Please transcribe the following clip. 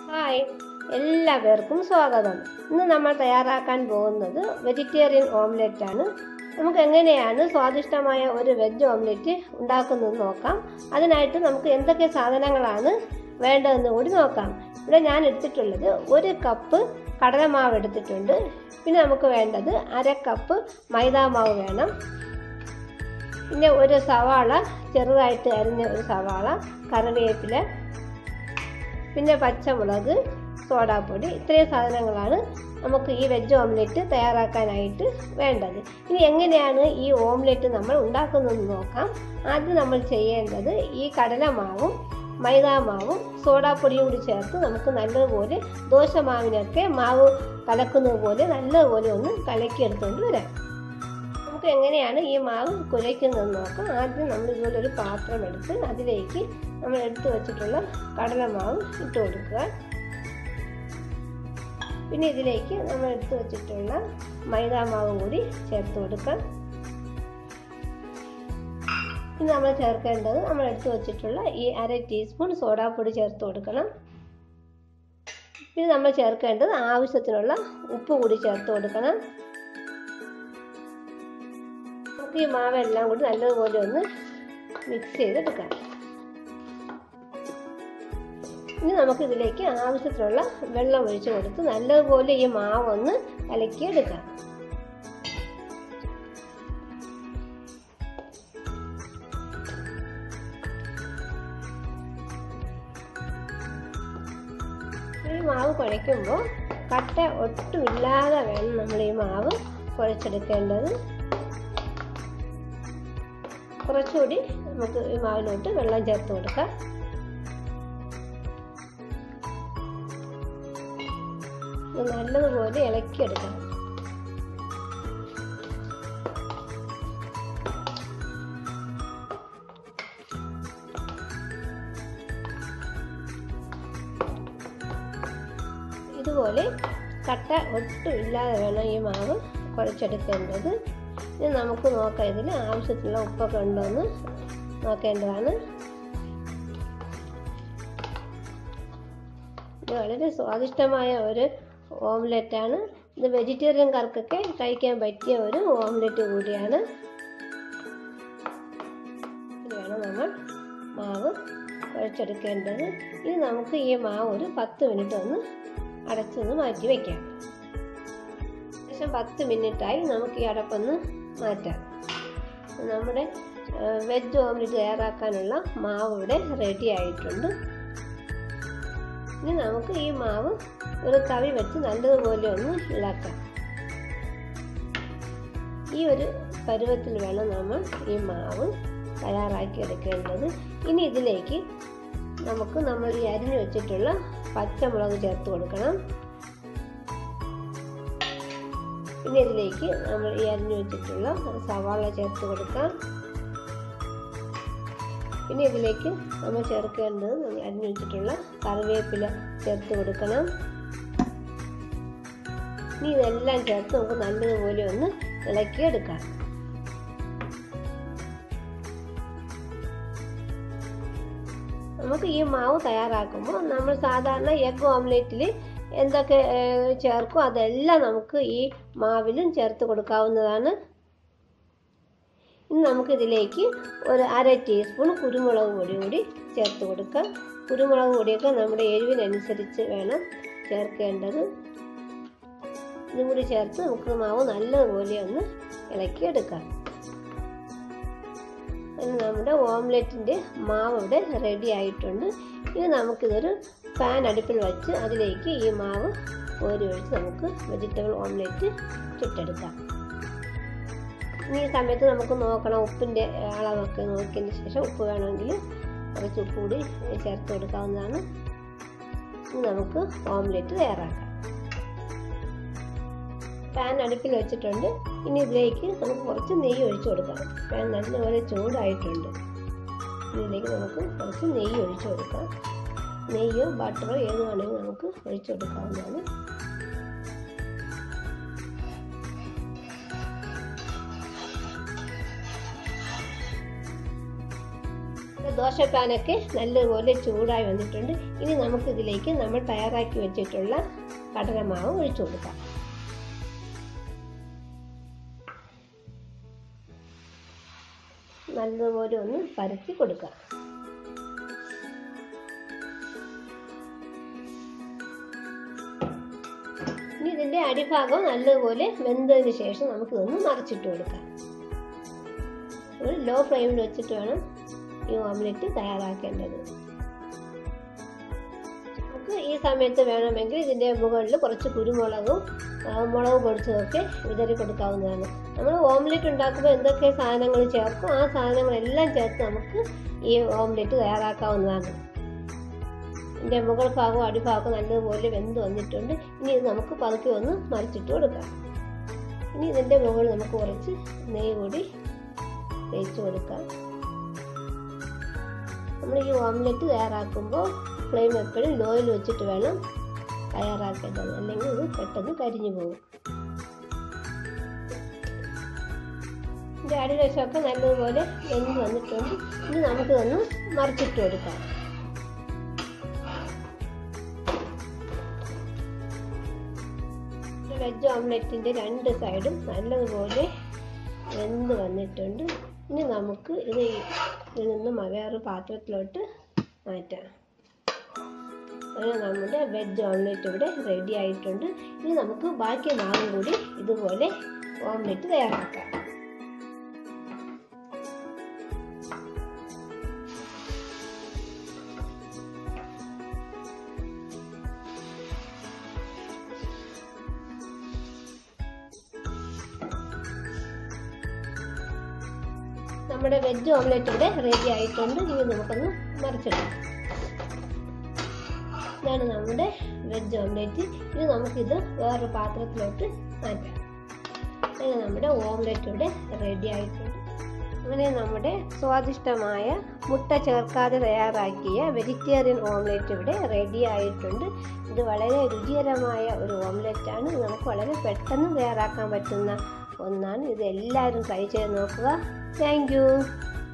hi എല്ലാവർക്കും സ്വാഗതം ഇന്ന് നമ്മൾ തയ്യാറാക്കാൻ പോകുന്നത് വെജിറ്റേറിയൻ ഓംലെറ്റ് ആണ് നമുക്ക് എങ്ങനെയാണ് സ്വാദിഷ്ടമായ ഒരു വെജ് ഓംലെറ്റ് ഉണ്ടാക്കുന്നത് നോക്കാം അതിനായിട്ട് നമുക്ക് എന്തൊക്കെ സാധനങ്ങളാണ് വേണ്ടതെന്ന് കൂടി നോക്കാം ഇവിടെ ഞാൻ എടുത്തിട്ടുള്ളത് ഒരു കപ്പ് കടലമാവ് എടുത്തിട്ടുണ്ട് പിന്നെ നമുക്ക് വേണ്ടത് അര കപ്പ് മൈദാമാവ് വേണം പിന്നെ ഒരു സവാള ചെറുതായിട്ട് അരിഞ്ഞ ഒരു സവാള കറിവേപ്പില പിന്നെ പച്ചമുളക് സോഡാപ്പൊടി ഇത്രയും സാധനങ്ങളാണ് നമുക്ക് ഈ വെജ് ഓംലെറ്റ് തയ്യാറാക്കാനായിട്ട് വേണ്ടത് ഇനി എങ്ങനെയാണ് ഈ ഓംലെറ്റ് നമ്മൾ ഉണ്ടാക്കുന്നതെന്ന് നോക്കാം ആദ്യം നമ്മൾ ചെയ്യേണ്ടത് ഈ കടലമാവും മൈദാമാവും സോഡാപ്പൊടിയും കൂടി ചേർത്ത് നമുക്ക് നല്ലതുപോലെ ദോശമാവിനൊക്കെ മാവ് കലക്കുന്നത് പോലെ നല്ലതുപോലെ ഒന്ന് കലക്കിയെടുത്തുകൊണ്ട് വരാം നമുക്ക് എങ്ങനെയാണ് ഈ മാവ് കുഴയ്ക്കുന്നതെന്ന് നോക്കാം ആദ്യം നമ്മൾ ഇതുപോലെ ഒരു പാത്രം എടുത്ത് അതിലേക്ക് നമ്മൾ എടുത്തു വെച്ചിട്ടുള്ള കടലമാവ് ഇട്ട് കൊടുക്കുക പിന്നെ ഇതിലേക്ക് നമ്മൾ എടുത്തു വെച്ചിട്ടുള്ള മൈദാമാവും കൂടി ചേർത്ത് കൊടുക്കാം ഇനി നമ്മൾ ചേർക്കേണ്ടത് നമ്മൾ എടുത്തു വെച്ചിട്ടുള്ള ഈ അര ടീസ്പൂൺ സോഡാപ്പൊടി ചേർത്ത് കൊടുക്കണം പിന്നെ നമ്മൾ ചേർക്കേണ്ടത് ആവശ്യത്തിനുള്ള ഉപ്പ് കൂടി ചേർത്ത് കൊടുക്കണം നമുക്ക് ഈ മാവെല്ലാം കൂടി നല്ലതുപോലെ ഒന്ന് മിക്സ് ചെയ്തെടുക്കാം ഇനി നമുക്ക് ഇതിലേക്ക് ആവശ്യത്തിനുള്ള വെള്ളം ഒഴിച്ചു കൊടുത്ത് നല്ലതുപോലെ ഈ മാവ് ഒന്ന് കലക്കിയെടുക്കാം ഈ മാവ് കുഴയ്ക്കുമ്പോൾ കട്ട ഒട്ടുമില്ലാതെ വേണം നമ്മൾ ഈ മാവ് കുഴച്ചെടുക്കേണ്ടത് കുറച്ചുകൂടി നമുക്ക് ഈ മാവിലോട്ട് വെള്ളം ചേർത്ത് കൊടുക്കാം നല്ലതുപോലെ ഇളക്കിയെടുക്കണം ഇതുപോലെ കട്ട ഒട്ടും ഇല്ലാതെ വേണം ഈ മാവ് കുഴച്ചെടുക്കേണ്ടത് ഇനി നമുക്ക് നോക്കാം ഇതിൽ ആവശ്യത്തിനുള്ള ഉപ്പൊക്കെ ഉണ്ടോയെന്ന് നോക്കേണ്ടതാണ് ഇത് വളരെ സ്വാദിഷ്ടമായ ഒരു ഓംലെറ്റാണ് ഇത് വെജിറ്റേറിയൻകാർക്കൊക്കെ കഴിക്കാൻ പറ്റിയ ഒരു ഓംലെറ്റ് കൂടിയാണ് ഇത് വേണം നമ്മൾ മാവ് കുഴച്ചെടുക്കേണ്ടത് ഇനി നമുക്ക് ഈ മാവ് ഒരു പത്ത് മിനിറ്റ് ഒന്ന് അടച്ചൊന്ന് മാറ്റി വയ്ക്കാം ഏകദേശം പത്ത് മിനിറ്റായി നമുക്ക് ഈ അടപ്പൊന്ന് മാറ്റാം നമ്മുടെ വെജ് ഓംലെറ്റ് തയ്യാറാക്കാനുള്ള മാവ് ഇവിടെ റെഡി ആയിട്ടുണ്ട് ഇനി നമുക്ക് ഈ മാവ് ഒരു തവി വെച്ച് നല്ലതുപോലെ ഒന്ന് ഇളക്കാം ഈ ഒരു പരുവത്തിൽ വേണം നമ്മൾ ഈ മാവ് തയ്യാറാക്കി എടുക്കേണ്ടത് ഇനി ഇതിലേക്ക് നമുക്ക് നമ്മൾ ഈ അരിഞ്ഞു വെച്ചിട്ടുള്ള പച്ചമുളക് ചേർത്ത് കൊടുക്കണം പിന്നെ ഇതിലേക്ക് നമ്മൾ ഈ അരിഞ്ഞു വെച്ചിട്ടുള്ള സവാള ചേർത്ത് കൊടുക്കാം പിന്നെ ഇതിലേക്ക് നമ്മൾ ചേർക്കേണ്ടത് നമ്മൾ അരിഞ്ഞു വെച്ചിട്ടുള്ള കറിവേപ്പില ചേർത്ത് കൊടുക്കണം ഇനി ഇതെല്ലാം ചേർത്ത് നമുക്ക് നല്ലതുപോലെ ഒന്ന് ഇളക്കിയെടുക്കാം നമുക്ക് ഈ മാവ് തയ്യാറാക്കുമ്പോൾ നമ്മൾ സാധാരണ എഗ് ഓംലെറ്റിൽ എന്തൊക്കെ ചേർക്കും അതെല്ലാം നമുക്ക് ഈ മാവിലും ചേർത്ത് കൊടുക്കാവുന്നതാണ് ഇനി നമുക്കിതിലേക്ക് ഒരു അര ടീസ്പൂൺ കുരുമുളക് പൊടി കൂടി ചേർത്ത് കൊടുക്കാം കുരുമുളക് പൊടിയൊക്കെ നമ്മുടെ എരിവിനനുസരിച്ച് വേണം ചേർക്കേണ്ടത് ഇതും കൂടി ചേർത്ത് നമുക്ക് മാവ് നല്ലതുപോലെ ഒന്ന് ഇളക്കിയെടുക്കാം നമ്മുടെ ഓംലെറ്റിൻ്റെ മാവ് ഇവിടെ റെഡി ആയിട്ടുണ്ട് ഇനി നമുക്കിതൊരു പാൻ അടുപ്പിൽ വെച്ച് അതിലേക്ക് ഈ മാവ് കോരി ഒഴിച്ച് നമുക്ക് വെജിറ്റബിൾ ഓംലെറ്റ് ചുട്ടെടുക്കാം ഇനി ഈ സമയത്ത് നമുക്ക് നോക്കണം ഉപ്പിൻ്റെ അളവൊക്കെ നോക്കിയതിന് ശേഷം ഉപ്പ് വേണമെങ്കിൽ കുറച്ച് ഉപ്പ് കൂടി ചേർത്ത് കൊടുക്കാവുന്നതാണ് ഇനി നമുക്ക് ഓംലെറ്റ് തയ്യാറാക്കാം പാൻ അടുപ്പിൽ വെച്ചിട്ടുണ്ട് ഇനി ഇതിലേക്ക് നമുക്ക് കുറച്ച് നെയ്യ് ഒഴിച്ചു കൊടുക്കാം പാൻ നല്ലപോലെ ചൂടായിട്ടുണ്ട് ഇതിലേക്ക് നമുക്ക് കുറച്ച് നെയ്യ് ഒഴിച്ചു കൊടുക്കാം നെയ്യോ ബട്ടറോ ഏത് വേണമെങ്കിൽ നമുക്ക് ഒഴിച്ചു കൊടുക്കാവുന്നതാണ് ദോശപ്പാനൊക്കെ നല്ലപോലെ ചൂടായി വന്നിട്ടുണ്ട് ഇനി നമുക്ക് ഇതിലേക്ക് നമ്മൾ തയ്യാറാക്കി വെച്ചിട്ടുള്ള കടലമാവ് ഒഴിച്ചു കൊടുക്കാം നല്ലതുപോലെ ഒന്ന് പരത്തി കൊടുക്കുക ഇനി ഇതിന്റെ അടിഭാഗം നല്ലതുപോലെ വെന്തതിന് ശേഷം നമുക്ക് ഇതൊന്ന് മറിച്ചിട്ട് കൊടുക്കാം ഒരു ലോ ഫ്ലെയിമിൽ വെച്ചിട്ട് വേണം ഈ ഓംലെറ്റ് തയ്യാറാക്കേണ്ടത് നമുക്ക് ഈ സമയത്ത് വേണമെങ്കിൽ ഇതിൻ്റെ മുകളിൽ കുറച്ച് കുരുമുളകും ആ, മുളക് പൊടിച്ചതൊക്കെ വിതറി കൊടുക്കാവുന്നതാണ് നമ്മൾ ഓംലെറ്റ് ഉണ്ടാക്കുമ്പോൾ എന്തൊക്കെ സാധനങ്ങൾ ചേർക്കും ആ സാധനങ്ങളെല്ലാം ചേർത്ത് നമുക്ക് ഈ ഓംലെറ്റ് തയ്യാറാക്കാവുന്നതാണ് ഇതിൻ്റെ മുകൾ ഭാഗവും അടിഭാഗവും നല്ലതുപോലെ വെന്ത് വന്നിട്ടുണ്ട് ഇനി ഇത് നമുക്ക് പതുക്കെ ഒന്ന് മറിച്ചിട്ട് കൊടുക്കാം ഇനി ഇതിൻ്റെ മുകളിൽ നമുക്ക് കുറച്ച് നെയ്യ് കൂടി തേച്ച് കൊടുക്കാം നമ്മൾ ഈ ഓംലെറ്റ് തയ്യാറാക്കുമ്പോൾ ഫ്ലെയിം എപ്പോഴും ലോയിൽ വെച്ചിട്ട് വേണം തയ്യാറാക്കേണ്ടത് അല്ലെങ്കിൽ ഇത് പെട്ടെന്ന് കരിഞ്ഞു പോകും ഇതിൻ്റെ അടിവശമൊക്കെ നല്ലതുപോലെ വെന്ത് വന്നിട്ടുണ്ട് ഇനി നമുക്ക് ഒന്ന് മറിച്ചിട്ട് കൊടുക്കാം വെജ് ഓംലെറ്റിൻ്റെ രണ്ട് സൈഡും നല്ലതുപോലെ വെന്ത് വന്നിട്ടുണ്ട് ഇനി നമുക്ക് ഇത് ഇതിൽ നിന്ന് മ- വേറൊരു പാത്രത്തിലോട്ട് മാറ്റാം അങ്ങനെ നമ്മുടെ വെജ് ഓംലെറ്റ് ഇവിടെ റെഡി ആയിട്ടുണ്ട് ഇനി നമുക്ക് ബാക്കി മാവും കൂടി ഇതുപോലെ ഓംലെറ്റ് തയ്യാറാക്കാം നമ്മുടെ വെജ് ഓംലെറ്റ് ഇവിടെ റെഡി ആയിട്ടുണ്ട് ഇനി നമുക്കൊന്ന് മറിച്ചിടാം ഇതാണ് നമ്മുടെ വെജ് ഓംലെറ്റ് ഇനി നമുക്കിത് വേറൊരു പാത്രത്തിലോട്ട് മാറ്റാം അങ്ങനെ നമ്മുടെ ഓംലെറ്റ് ഇവിടെ റെഡി ആയിട്ടുണ്ട് അങ്ങനെ നമ്മുടെ സ്വാദിഷ്ടമായ മുട്ട ചേർക്കാതെ തയ്യാറാക്കിയ വെജിറ്റേറിയൻ ഓംലെറ്റ് ഇവിടെ റെഡി ആയിട്ടുണ്ട് ഇത് വളരെ രുചികരമായ ഒരു ഓംലെറ്റ് ആണ് ഇത് നമുക്ക് വളരെ പെട്ടെന്ന് തയ്യാറാക്കാൻ പറ്റുന്ന ഒന്നാണ് ഇത് എല്ലാവരും ട്രൈ ചെയ്ത് നോക്കുക താങ്ക്